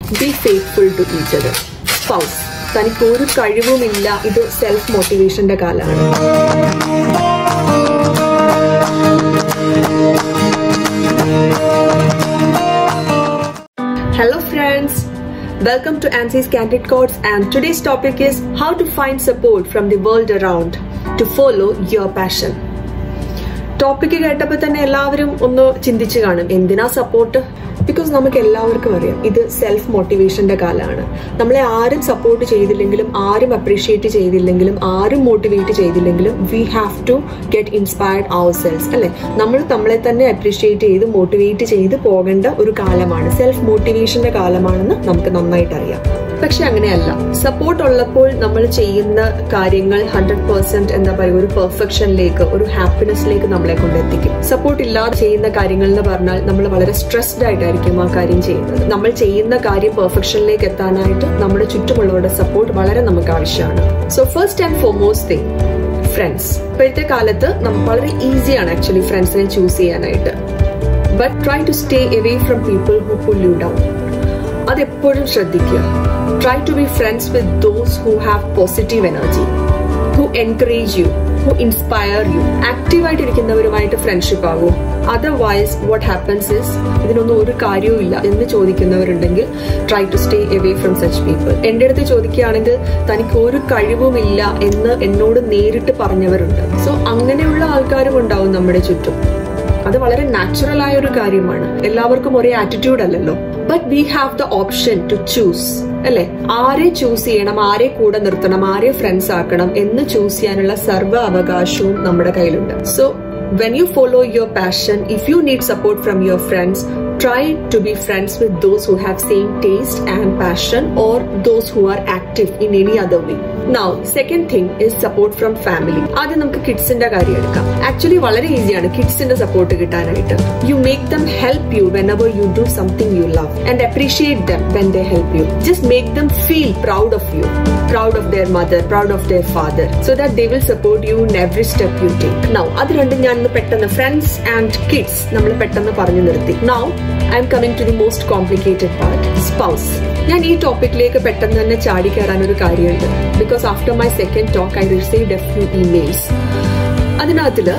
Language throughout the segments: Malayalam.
B faithful to each other spouse തനിക്ക് ഒരു കഴിവുമില്ല ഇത് സെൽഫ് മോട്ടിവേഷന്റെ കാലമാണ് Hello friends, welcome to ANSY's Candid Codes and today's topic is how to find support from the world around to follow your passion. Topic കേട്ടപ്പോൾ തന്നെ എല്ലാവരും ഒന്ന് ചിന്തിച്ചു കാണും എന്തിനാ സപ്പോർട്ട് ബിക്കോസ് നമുക്ക് എല്ലാവർക്കും അറിയാം ഇത് സെൽഫ് മോട്ടിവേഷന്റെ കാലമാണ് നമ്മളെ ആരും സപ്പോർട്ട് ചെയ്തില്ലെങ്കിലും ആരും അപ്രീഷിയേറ്റ് ചെയ്തില്ലെങ്കിലും ആരും മോട്ടിവേറ്റ് ചെയ്തില്ലെങ്കിലും we have to get inspired ourselves അല്ലെ നമ്മൾ നമ്മളെ തന്നെ അപ്രീഷിയേറ്റ് ചെയ്ത് മോട്ടിവേറ്റ് ചെയ്ത് പോകേണ്ട ഒരു കാലമാണ് സെൽഫ് മോട്ടിവേഷന്റെ കാലമാണെന്ന് നമുക്ക് നന്നായിട്ട് അറിയാം പക്ഷെ അങ്ങനെയല്ല സപ്പോർട്ട് ഉള്ളപ്പോൾ നമ്മൾ ചെയ്യുന്ന കാര്യങ്ങൾ ഹൺഡ്രഡ് പെർസെന്റ് എന്താ പറയുക ഒരു പെർഫെക്ഷനിലേക്ക് ഒരു ഹാപ്പിനെസ്സിലേക്ക് നമ്മളെ കൊണ്ടെത്തിക്കും സപ്പോർട്ട് ഇല്ലാതെ ചെയ്യുന്ന കാര്യങ്ങൾ എന്ന് പറഞ്ഞാൽ നമ്മൾ വളരെ സ്ട്രെസ്ഡ് ആയിട്ടായിരിക്കും ആ കാര്യം ചെയ്യുന്നത് നമ്മൾ ചെയ്യുന്ന കാര്യം പെർഫെക്ഷനിലേക്ക് എത്താനായിട്ട് നമ്മുടെ ചുറ്റുമുള്ളവരുടെ സപ്പോർട്ട് വളരെ നമുക്ക് ആവശ്യമാണ് so first and foremost thing friends ഇപ്പോഴത്തെ കാലത്ത് നമ്മൾ വളരെ ഈസിയാണ് ആക്ച്വലി ഫ്രണ്ട്സിനെ ചൂസ് ചെയ്യാനായിട്ട് but try to stay away from people who pull you down അതെപ്പോഴും ശ്രദ്ധിക്കുക try to be friends with those who have positive energy who encourage you who inspire you ആക്റ്റീവായിട്ട് ഇരിക്കുന്നവരുമായിട്ട് ഫ്രണ്ട്ഷിപ്പ് ആകും അതർവൈസ് വാട്ട് ഹാപ്പൻസ് ഇസ് ഇതിനൊന്നും ഒരു കാര്യവും ഇല്ല എന്ന് ചോദിക്കുന്നവരുണ്ടെങ്കിൽ try to stay away from such people എൻ്റെ അടുത്ത് ചോദിക്കുകയാണെങ്കിൽ തനിക്ക് ഒരു കഴിവുമില്ല എന്ന് എന്നോട് നേരിട്ട് പറഞ്ഞവരുണ്ട് സോ അങ്ങനെയുള്ള ആൾക്കാരും ഉണ്ടാവും നമ്മുടെ ചുറ്റും അത് വളരെ നാച്ചുറൽ ആയ ഒരു കാര്യമാണ് എല്ലാവർക്കും ഒരേ ആറ്റിറ്റ്യൂഡ് അല്ലല്ലോ but we have the option to choose അല്ലെ ആരെ ചൂസ് ചെയ്യണം ആരെ കൂടെ നിർത്തണം ആരെ ഫ്രണ്ട്സ് ആക്കണം എന്ന് ചൂസ് ചെയ്യാനുള്ള സർവ്വ അവകാശവും നമ്മുടെ കയ്യിലുണ്ട് so when you follow your passion if you need support from your friends try to be friends with those who have same taste and passion or those who are active in any other way now second thing is support from family ആദ്യം നമുക്ക് കിഡ്സിന്റെ കാര്യം എടുക്കാം ആക്ച്വലി വളരെ ഈസിയാണ് കിഡ്സിന്റെ സപ്പോർട്ട് കിട്ടാനായിട്ട് you make them help you whenever you do something you love and appreciate them when they help you just make them feel proud of you proud of their mother proud of their father so that they will support you in every step you take now അത് രണ്ടും ഞാൻ പെട്ടെന്ന് ഫ്രണ്ട്സ് ആൻഡ് കിഡ്സ് നമ്മൾ പെട്ടെന്ന് പറഞ്ഞു നിർത്തി now I am coming to the most complicated part spouse ഞാൻ ഈ ടോപ്പിക്കിലേക്ക് പെട്ടെന്ന് തന്നെ ചാടി കയറാൻ ഒരു കാര്യമുണ്ട് because after my second talk I received a few emails അതിനകത്തില്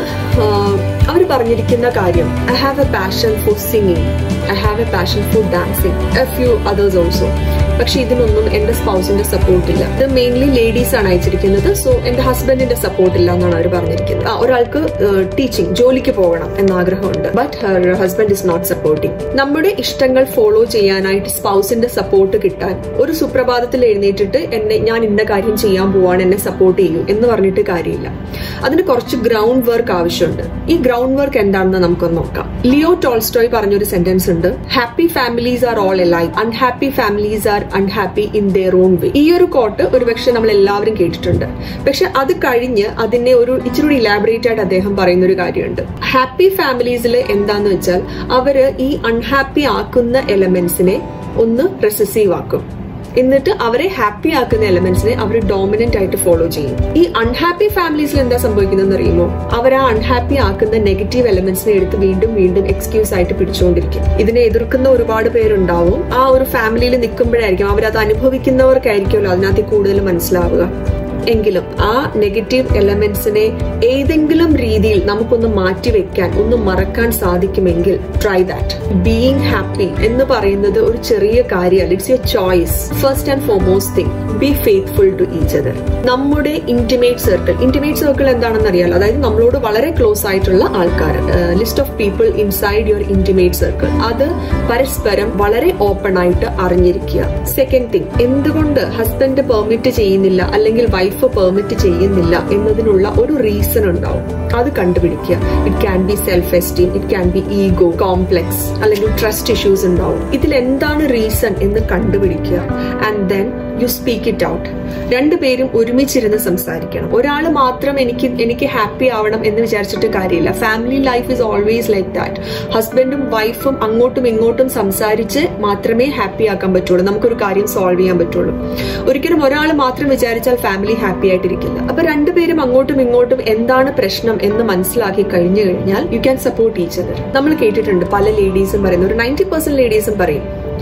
അവർ പറഞ്ഞിരിക്കുന്ന കാര്യം I have a passion for singing I have a passion for dancing a few others also പക്ഷെ ഇതിനൊന്നും എന്റെ സ്പൗസിന്റെ സപ്പോർട്ട് ഇല്ല ഇത് മെയിൻലി ലേഡീസ് ആണ് അയച്ചിരിക്കുന്നത് സോ എന്റെ ഹസ്ബൻഡിന്റെ സപ്പോർട്ട് ഇല്ല എന്നാണ് അവർ പറഞ്ഞിരിക്കുന്നത് ഒരാൾക്ക് ടീച്ചിങ് ജോലിക്ക് പോകണം എന്ന ആഗ്രഹമുണ്ട് but her husband is not supporting നമ്മുടെ ഇഷ്ടങ്ങൾ ഫോളോ ചെയ്യാനായിട്ട് സ്പൗസിന്റെ സപ്പോർട്ട് കിട്ടാൻ ഒരു സുപ്രഭാതത്തിൽ എഴുന്നേറ്റിട്ട് എന്നെ ഞാൻ ഇന്ന കാര്യം ചെയ്യാൻ പോവാണ് എന്നെ സപ്പോർട്ട് ചെയ്യൂ എന്ന് പറഞ്ഞിട്ട് കാര്യമില്ല അതിന് കുറച്ച് ഗ്രൗണ്ട് വർക്ക് ആവശ്യമുണ്ട് ഈ ഗ്രൗണ്ട് വർക്ക് എന്താണെന്ന് നമുക്കൊന്ന് നോക്കാം ലിയോ ടോൾസ്റ്റോയ് പറഞ്ഞൊരു സെന്റൻസ് ഉണ്ട് happy families are all alive unhappy families are unhappy in their own way ഈ ഒരു കോട്ട് ഒരുപക്ഷെ നമ്മൾ എല്ലാവരും കേട്ടിട്ടുണ്ട് പക്ഷെ അത് കഴിഞ്ഞ് അതിനെ ഒരു ഇച്ചിരി ഇലാബറേറ്റ് ആയിട്ട് അദ്ദേഹം പറയുന്ന ഒരു കാര്യമുണ്ട് ഹാപ്പി ഫാമിലീസിൽ എന്താന്ന് വെച്ചാൽ അവര് ഈ അൺഹാപ്പി ആക്കുന്ന എലമെന്റ്സിനെ ഒന്ന് റെസസീവ് ആക്കും എന്നിട്ട് അവരെ ഹാപ്പി ആക്കുന്ന എലമെന്റ്സിനെ അവർ ഡോമിനന്റ് ആയിട്ട് ഫോളോ ചെയ്യും ഈ അൺഹാപ്പി ഫാമിലീസിൽ എന്താ സംഭവിക്കുന്നതെന്ന് അറിയുമോ അവർ ആ അൺഹാപ്പി ആക്കുന്ന നെഗറ്റീവ് എലമെന്റ്സിനെ എടുത്ത് വീണ്ടും വീണ്ടും എക്സ്ക്യൂസ് ആയിട്ട് പിടിച്ചുകൊണ്ടിരിക്കും ഇതിനെ എതിർക്കുന്ന ഒരുപാട് പേരുണ്ടാവും ആ ഒരു ഫാമിലിയിൽ നിൽക്കുമ്പോഴായിരിക്കും അവരത് അനുഭവിക്കുന്നവർക്കായിരിക്കുമല്ലോ അതിനകത്ത് കൂടുതൽ മനസ്സിലാവുക എങ്കിലും ആ നെഗറ്റീവ് എലമെന്റ്സിനെ ഏതെങ്കിലും രീതിയിൽ നമുക്കൊന്ന് മാറ്റിവെക്കാൻ ഒന്ന് മറക്കാൻ സാധിക്കുമെങ്കിൽ ട്രൈ ദാറ്റ് ബീയിങ് ഹാപ്പി എന്ന് പറയുന്നത് ഒരു ചെറിയ കാര്യമല്ല it's your choice first and foremost thing be faithful to each other നമ്മുടെ ഇന്റിമേറ്റ് സർക്കിൾ ഇന്റിമേറ്റ് സർക്കിൾ എന്താണെന്ന് അറിയാലോ അതായത് നമ്മളോട് വളരെ ക്ലോസ് ആയിട്ടുള്ള ആൾക്കാർ list of people inside your intimate circle അത് പരസ്പരം വളരെ ഓപ്പൺ ആയിട്ട് അറിഞ്ഞിരിക്കുക സെക്കൻഡ് തിങ് എന്തുകൊണ്ട് ഹസ്ബൻഡ് പെർമിറ്റ് ചെയ്യുന്നില്ല അല്ലെങ്കിൽ വൈഫ് പെർമിറ്റ് ചെയ്യുന്നില്ല എന്നതിനുള്ള ഒരു റീസൺ ഉണ്ടാവും അത് കണ്ടുപിടിക്കുക it can be self esteem it can be ego complex അല്ലെങ്കിൽ ട്രസ്റ്റ് ഇഷ്യൂസ് ഉണ്ടാവും ഇതിൽ എന്താണ് റീസൺ എന്ന് കണ്ടുപിടിക്കുക and then you speak it out രണ്ടുപേരും ഒരുമിച്ചിരുന്ന് സംസാരിക്കണം ഒരാൾ മാത്രം എനിക്ക് എനിക്ക് ഹാപ്പി ആവണം എന്ന് വിചാരിച്ചിട്ട് കാര്യമില്ല family life is always like that ഹസ്ബൻഡും വൈഫും അങ്ങോട്ടും ഇങ്ങോട്ടും സംസാരിച്ച് മാത്രമേ ഹാപ്പി ആക്കാൻ പറ്റുള്ളൂ നമുക്കൊരു കാര്യം സോൾവ് ചെയ്യാൻ പറ്റുള്ളൂ ഒരിക്കലും ഒരാൾ മാത്രം വിചാരിച്ചാൽ ഫാമിലി ഹാപ്പി ആയിട്ടിരിക്കില്ല അപ്പൊ രണ്ടുപേരും അങ്ങോട്ടും ഇങ്ങോട്ടും എന്താണ് പ്രശ്നം എന്ന് മനസ്സിലാക്കി കഴിഞ്ഞു കഴിഞ്ഞാൽ you can support each other നമ്മൾ കേട്ടിട്ടുണ്ട് പല ലേഡീസും പറയുന്നത് ഒരു നയൻറ്റി പെർസെന്റ് ലേഡീസും പറയും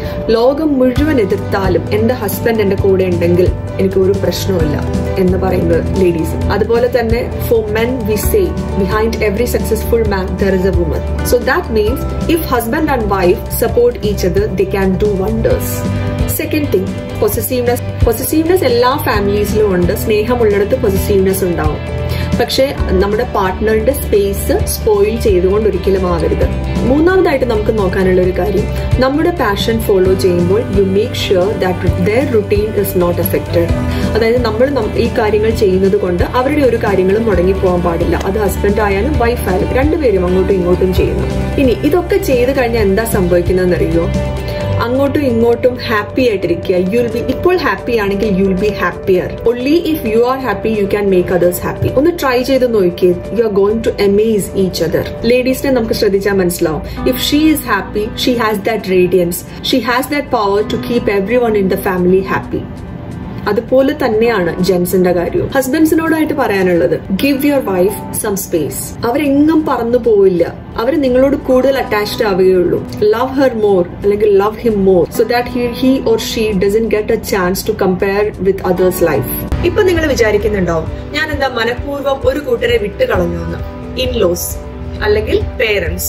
ലോകം മുഴുവൻ എതിർത്താലും എന്റെ ഹസ്ബൻഡ് എന്റെ കൂടെ ഉണ്ടെങ്കിൽ എനിക്ക് ഒരു പ്രശ്നവുമില്ല എന്ന് പറയുന്നത് ലേഡീസ് അതുപോലെ തന്നെ for men we say behind every successful man there is a woman so that means if husband and wife support each other they can do wonders second thing possessiveness possessiveness എല്ലാ ഫാമിലീസിലും ഉണ്ട് സ്നേഹമുള്ളിടത്ത് പൊസസീവ്നെസ് ഉണ്ടാവും പക്ഷേ നമ്മുടെ പാർട്ട്ണറുടെ സ്പേസ് സ്പോയിൽ ചെയ്തുകൊണ്ട് ഒരിക്കലും ആവരുത് മൂന്നാമതായിട്ട് നമുക്ക് നോക്കാനുള്ള ഒരു കാര്യം നമ്മുടെ പാഷൻ ഫോളോ ചെയ്യുമ്പോൾ you make sure that their routine is not affected അതായത് നമ്മൾ ഈ കാര്യങ്ങൾ ചെയ്യുന്നത് കൊണ്ട് അവരുടെ ഒരു കാര്യങ്ങളും മുടങ്ങിപ്പോകാൻ പാടില്ല അത് ഹസ്ബൻഡ് ആയാലും വൈഫ് ആയാലും രണ്ടുപേരും അങ്ങോട്ടും ഇങ്ങോട്ടും ചെയ്യുന്നു ഇനി ഇതൊക്കെ ചെയ്ത് കഴിഞ്ഞാൽ എന്താ സംഭവിക്കുന്നതെന്ന് അറിയുമോ അങ്ങോട്ടും ഇങ്ങോട്ടും ഹാപ്പി ആയിട്ടിരിക്കുക യുൽ ബി ഇപ്പോൾ ഹാപ്പി ആണെങ്കിൽ you'll be happier only if you are happy you can make others happy ഒന്ന് ട്രൈ ചെയ്ത് നോക്കിയേ you are going to amaze each other ലേഡീസിനെ നമുക്ക് ശ്രദ്ധിച്ചാൽ മനസ്സിലാവും if she is happy she has that radiance she has that power to keep everyone in the family happy അതുപോലെ തന്നെയാണ് ജെൻസിന്റെ കാര്യവും ഹസ്ബൻഡ്സിനോടായിട്ട് പറയാനുള്ളത് give your wife some space അവരെങ്ങും പറന്നു പോവില്ല അവർ നിങ്ങളോട് കൂടുതൽ അറ്റാച്ച്ഡ് ആവുകയുള്ളൂ ലവ് ഹെർ മോർ അല്ലെങ്കിൽ love him more so that he he or she doesn't get a chance to compare with others life ഇപ്പൊ നിങ്ങൾ വിചാരിക്കുന്നുണ്ടാവും ഞാൻ എന്താ മനഃപൂർവ്വം ഒരു കൂട്ടരെ വിട്ട് കളഞ്ഞു എന്ന് ഇൻലോസ് അല്ലെങ്കിൽ പേരൻസ്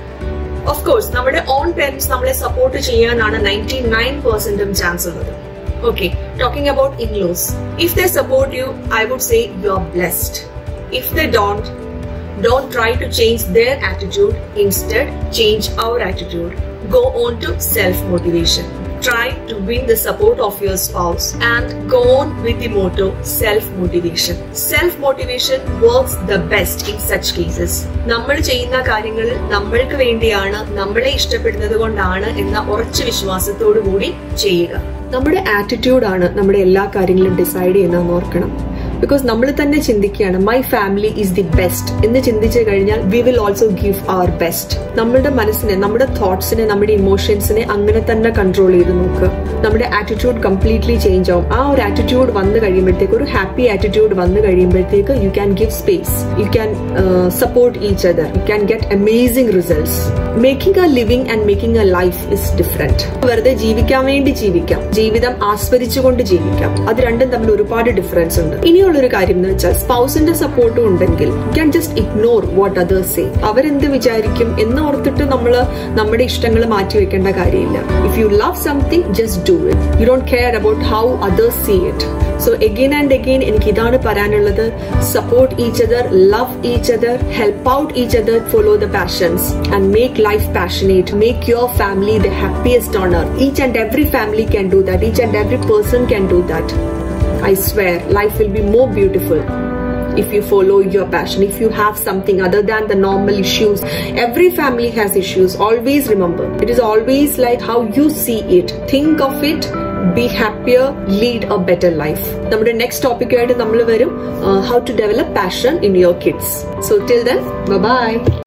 ഓഫ് കോഴ്സ് നമ്മുടെ ഓൺ പേരൻസ് നമ്മളെ സപ്പോർട്ട് ചെയ്യാനാണ് നയൻറ്റി നയൻ പെർസെന്റും ചാൻസ് ഉള്ളത് Okay, talking about in laws. If they support you, I would say you're blessed. If they don't, don't try to change their attitude. Instead, change our attitude. Go on to self motivation. Try to win the support of your spouse and go on with the motto self motivation. Self motivation works the best in such cases. നമ്മൾ ചെയ്യുന്ന കാര്യങ്ങളിൽ നമ്മൾക്ക് വേണ്ടിയാണ് നമ്മളെ ഇഷ്ടപ്പെടുന്നത് കൊണ്ടാണ് എന്ന ഉറച്ച വിശ്വാസത്തോടു കൂടി ചെയ്യുക നമ്മുടെ ആറ്റിറ്റ്യൂഡാണ് നമ്മുടെ എല്ലാ കാര്യങ്ങളും ഡിസൈഡ് ചെയ്യുന്നതെന്ന് ഓർക്കണം ബിക്കോസ് നമ്മൾ തന്നെ ചിന്തിക്കുകയാണ് my family is the best എന്ന് ചിന്തിച്ചു കഴിഞ്ഞാൽ we will also give our best നമ്മുടെ മനസ്സിനെ നമ്മുടെ തോട്ട്സിനെ നമ്മുടെ ഇമോഷൻസിനെ അങ്ങനെ തന്നെ കൺട്രോൾ ചെയ്ത് നോക്കുക നമ്മുടെ ആറ്റിറ്റ്യൂഡ് കംപ്ലീറ്റ്ലി ചേഞ്ച് ആവും ആ ഒരു ആറ്റിറ്റ്യൂഡ് വന്നു കഴിയുമ്പോഴത്തേക്ക് ഒരു ഹാപ്പി ആറ്റിറ്റ്യൂഡ് വന്നു കഴിയുമ്പോഴത്തേക്ക് you can give space you can support each other you can get amazing results making a living and making a life is different വെറുതെ ജീവിക്കാൻ വേണ്ടി ജീവിക്കാം ജീവിതം ആസ്വദിച്ചുകൊണ്ട് ജീവിക്കാം അത് രണ്ടും തമ്മിൽ ഒരുപാട് ഡിഫറൻസ് ഉണ്ട് ഇനിയുള്ള ഒരു കാര്യം എന്ന് വെച്ചാൽ സ്പൗസിന്റെ സപ്പോർട്ടും ഉണ്ടെങ്കിൽ can just ignore what others say അവരെന്ത് വിചാരിക്കും എന്ന് ഓർത്തിട്ട് നമ്മൾ നമ്മുടെ ഇഷ്ടങ്ങൾ മാറ്റി വെക്കേണ്ട കാര്യമില്ല if you love something just do it you don't care about how others see it so again and again എനിക്ക് ഇതാണ് പറയാനുള്ളത് support each other love each other help out each other follow the passions and make life passionate make your family the happiest on earth. Each and every family can do that. Each and every person can do that. I swear, life will be more beautiful if you follow your passion. If you have something other than the normal issues, every family has issues. Always remember, it is always like how you see it. Think of it. Be happier lead a better life നമ്മുടെ നെക്സ്റ്റ് ടോപ്പിക്കായിട്ട് നമ്മൾ വരും how to develop passion in your kids so till then by